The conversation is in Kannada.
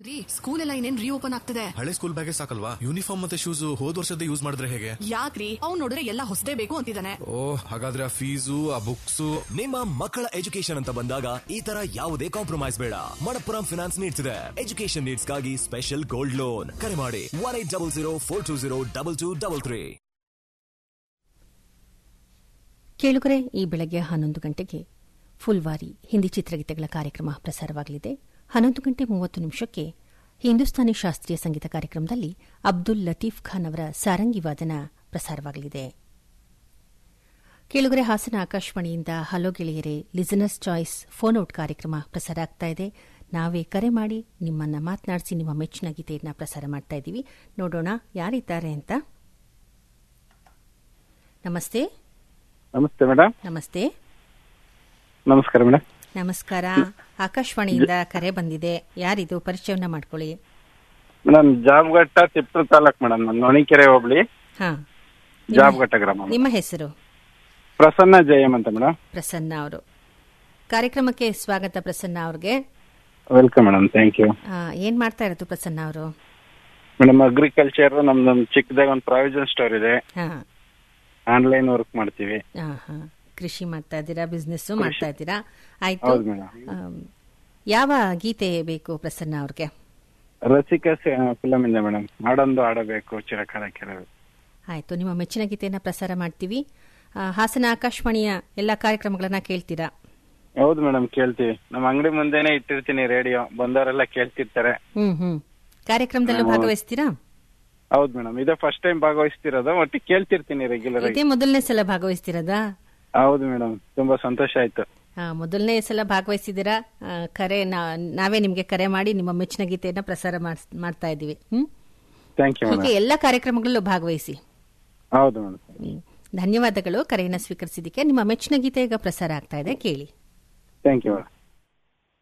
ರೀ ಸ್ಕೂಲ್ ಎಲ್ಲ ಇನ್ನೇನ್ ರೀಓಪನ್ ಆಗ್ತದೆ ಹಳೆ ಸ್ಕೂಲ್ ಬ್ಯಾಗೇ ಸಾಕಲ್ವಾ ಯೂನಿಫಾರ್ಮ್ ಮತ್ತೆ ಶೂಸ್ ಹೋದ್ ವರ್ಷದ ಯೂಸ್ ಮಾಡಿದ್ರೆ ಹೇಗೆ ಯಾಕ್ರಿ ಅವ್ನ್ ನೋಡಿದ್ರೆ ಎಲ್ಲ ಹೊಸದೇ ಬೇಕು ಅಂತಿದ್ದಾನೆ ಓ ಹಾಗಾದ್ರೆ ಆ ಫೀಸು ಆ ಬುಕ್ಸು ನಿಮ್ಮ ಮಕ್ಕಳ ಎಜುಕೇಶನ್ ಅಂತ ಬಂದಾಗ ಈ ತರ ಯಾವುದೇ ಕಾಂಪ್ರಮೈಸ್ ಬೇಡ ಮಣಪ್ಪುರಂ ಫಿನಾನ್ಸ್ ನೀಡ್ತಿದೆ ಎಜುಕೇಶನ್ ನೀಡ್ಸ್ಗಾಗಿ ಸ್ಪೆಷಲ್ ಗೋಲ್ಡ್ ಲೋನ್ ಕರೆ ಮಾಡಿ one eight double zero four two zero double two double three ಕೇಳುಗರೆ ಈ ಬೆಳಗ್ಗೆ ಹನ್ನೊಂದು ಗಂಟೆಗೆ ಫುಲ್ವಾರಿ ಹಿಂದಿ ಚಿತ್ರಗೀತೆಗಳ ಕಾರ್ಯಕ್ರಮ ಪ್ರಸಾರವಾಗಲಿದೆ ಹನ್ನೊಂದು ಗಂಟೆ ಮೂವತ್ತು ನಿಮಿಷಕ್ಕೆ ಹಿಂದೂಸ್ತಾನಿ ಶಾಸ್ತ್ರೀಯ ಸಂಗೀತ ಕಾರ್ಯಕ್ರಮದಲ್ಲಿ ಅಬ್ದುಲ್ ಲತೀಫ್ ಖಾನ್ ಅವರ ಸಾರಂಗಿ ವಾದನ ಪ್ರಸಾರವಾಗಲಿದೆ ಕೇಳುಗರೆ ಹಾಸನ ಆಕಾಶವಾಣಿಯಿಂದ ಹಲೋ ಗೆಳೆಯರೆ ಲಿಸನರ್ಸ್ ಚಾಯ್ಸ್ ಫೋನ್ ಔಟ್ ಕಾರ್ಯಕ್ರಮ ಪ್ರಸಾರ ಆಗ್ತಾ ಇದೆ ನಾವೇ ಕರೆ ಮಾಡಿ ನಿಮ್ಮನ್ನ ಮಾತನಾಡಿಸಿ ನಿಮ್ಮ ಮೆಚ್ಚಿನ ಗೀತೆಯನ್ನ ಪ್ರಸಾರ ಮಾಡ್ತಾ ಇದ್ದೀವಿ ನೋಡೋಣ ಯಾರಿದ್ದಾರೆ ಅಂತ ನಮಸ್ತೆ ನಮಸ್ತೆ ಮೇಡಮ್ ನಮಸ್ತೆ ನಮಸ್ಕಾರ ಮೇಡಮ್ ನಮಸ್ಕಾರ ಆಕಾಶವಾಣಿಯಿಂದ ಕರೆ ಬಂದಿದೆ ಯಾರಿದು ಪರಿಚಯವನ್ನ ಮಾಡ್ಕೊಳ್ಳಿ ಮೇಡಮ್ ಜಾಬ್ಘಟ್ಟ ತಿಪ್ಟೂರು ತಾಲೂಕ್ ಮೇಡಮ್ ನಾನು ನೊಣಿಕೆರೆ ಹೋಬಳಿ ಹಾ ಜಾಬ್ಘಟ್ಟ ಗ್ರಾಮ ನಿಮ್ಮ ಹೆಸರು ಪ್ರಸನ್ನ ಜಯಂ ಅಂತ ಮೇಡಮ್ ಪ್ರಸನ್ನ ಅವರು ಕಾರ್ಯಕ್ರಮಕ್ಕೆ ಸ್ವಾಗತ ಪ್ರಸನ್ನ ಅವ್ರಿಗೆ ವೆಲ್ಕಮ್ ಮೇಡಮ್ ಥ್ಯಾಂಕ್ ಯು ಆ, ಏನ್ ಮಾಡ್ತಾ ಇರೋದು ಪ್ರಸನ್ನ ಅವರು ಮೇಡಮ್ ಅಗ್ರಿಕಲ್ಚರ್ ನಮ್ದೊಂದು ಚಿಕ್ಕದಾಗ ಒಂದು ಪ್ರಾವಿಷನ್ ಸ್ಟೋರ್ ಇದೆ ಹಾ ಆನ್ಲೈನ್ ವರ್ಕ್ ಮಾಡ್ತೀವಿ ಹಾ, ಹಾ. ಕೃಷಿ ಮಾಡ್ತಾ ಇದ್ದೀರಾ ಬಿಸ್ನೆಸ್ ಮಾಡ್ತಾ ಇದ್ದೀರಾ ಆಯ್ತು ಹೌದು ಮೇಡಮ್ ಆಮ್, ಯಾವ ಗೀತೆ ಬೇಕು ಪ್ರಸನ್ನ ಅವ್ರಿಗೆ ರಸಿಕ ಫಿಲಮ್ ಇದೆ ಮೇಡಮ್ ಹಾಡೊಂದು ಆಡಬೇಕು ಚಿರಕಾಲ ಕೆಲವು ಆಯ್ತು ನಿಮ್ಮ ಮೆಚ್ಚಿನ ಗೀತೆಯನ್ನ ಪ್ರಸಾರ ಮಾಡ್ತೀವಿ ಆ, ಹಾಸನ ಆಕಾಶವಾಣಿಯ ಎಲ್ಲ ಕಾರ್ಯಕ್ರಮಗಳನ್ನ ಕೇಳ್ತೀರಾ ಹೌದು ಮೇಡಮ್ ಕೇಳ್ತೀವಿ ನಮ್ಮ ಅಂಗಡಿ ಮುಂದೆನೆ ಇಟ್ಟಿರ್ತೀನಿ ರೇಡಿಯೋ ಬಂದವರೆಲ್ಲ ಕೇಳ್ತಿರ್ತಾರೆ ಹ್ಮ್ ಹ್ಮ್ ಕಾರ್ಯಕ್ರಮದಲ್ಲೂ ಭಾಗವಹಿಸ್ತೀರಾ ಹೌದು ಮೇಡಮ್ ಇದೇ ಫಸ್ಟ್ ಟೈಮ್ ಭಾಗವಹಿಸ್ತಿರೋದು ಒಟ್ಟಿಗೆ ಕೇಳ್ತಿರ್ತೀನಿ ರೆಗ್ಯುಲರ್ ಆಗಿ ಇದೇ ಮೊದಲನೇ ಸಲ ಭಾಗವಹಿಸ್ತಿರೋದಾ ಹೌದು ಮೇಡಮ್ ತುಂಬಾ ಸಂತೋಷ ಆಯ್ತು ಆ, ಮೊದಲನೇ ಸಲ ಭಾಗವಹಿಸಿದ್ದೀರಾ ಆ, ಕರೆ ನಾ- ನಾವೇ ನಿಮ್ಗೆ ಕರೆ ಮಾಡಿ ನಿಮ್ಮ ಮೆಚ್ಚಿನ ಗೀತೆಯನ್ನ ಪ್ರಸಾರ ಮಾಡ್ಸ್- ಮಾಡ್ತಾ ಇದ್ದೀವಿ ಹ್ಮ್ ಥ್ಯಾಂಕ್ ಯು ಹೀಗೆ ಮೇಡಮ್ ಎಲ್ಲ ಕಾರ್ಯಕ್ರಮಗಳಲ್ಲೂ ಭಾಗವಹಿಸಿ ಹೌದು ಮೇಡಮ್ ಹ್ಮ್. ಧನ್ಯವಾದಗಳು ಕರೆಯನ್ನು ಸ್ವೀಕರಿಸಿದ್ದಕ್ಕೆ ನಿಮ್ಮ ಮೆಚ್ಚಿನ ಗೀತೆ ಈಗ ಪ್ರಸಾರ ಆಗ್ತಾ ಇದೆ ಕೇಳಿ ಥ್ಯಾಂಕ್ ಯು ಮೇಡಮ್